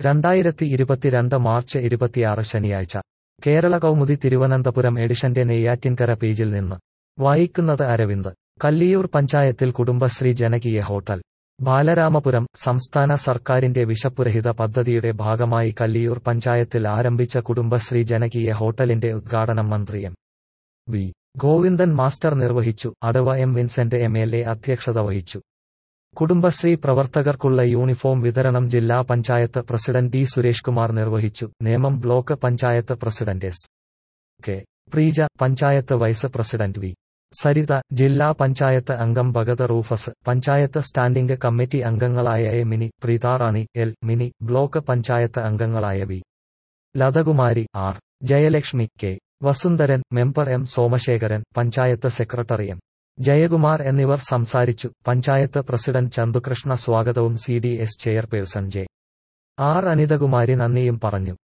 രണ്ടായിരത്തി ഇരുപത്തിരണ്ട് മാർച്ച് ഇരുപത്തിയാറ് ശനിയാഴ്ച കേരള കൗമുദി തിരുവനന്തപുരം എഡിഷന്റെ നെയ്യാറ്റിൻകര പേജിൽ നിന്ന് വായിക്കുന്നത് അരവിന്ദ് കല്ലിയൂർ പഞ്ചായത്തിൽ കുടുംബശ്രീ ജനകീയ ഹോട്ടൽ ബാലരാമപുരം സംസ്ഥാന സർക്കാരിന്റെ വിശപ്പുരഹിത പദ്ധതിയുടെ ഭാഗമായി കല്ലിയൂർ പഞ്ചായത്തിൽ ആരംഭിച്ച കുടുംബശ്രീ ജനകീയ ഹോട്ടലിന്റെ ഉദ്ഘാടനം മന്ത്രി എം വി ഗോവിന്ദൻ മാസ്റ്റർ നിർവഹിച്ചു അടവ M Vincent M L A അധ്യക്ഷത വഹിച്ചു കുടുംബശ്രീ പ്രവർത്തകർക്കുള്ള യൂണിഫോം വിതരണം ജില്ലാ പഞ്ചായത്ത് പ്രസിഡന്റ് ഡി സുരേഷ് കുമാർ നിർവഹിച്ചു Nemom block panchayat president S K Preeja panchayat vice president V Saritha ജില്ലാ പഞ്ചായത്ത് അംഗം Bhagath Rufus panchayat standing committee അംഗങ്ങളായ A Mini Preetharani L Mini block panchayat അംഗങ്ങളായ V Lathakumari R Jayalakshmi K Vasundharan member M Somasekharan panchayat secretary M Jayakumar എന്നിവർ സംസാരിച്ചു പഞ്ചായത്ത് പ്രസിഡന്റ് ചന്തുകൃഷ്ണ സ്വാഗതവും C D S chairperson J R Anithakumari നന്ദിയും പറഞ്ഞു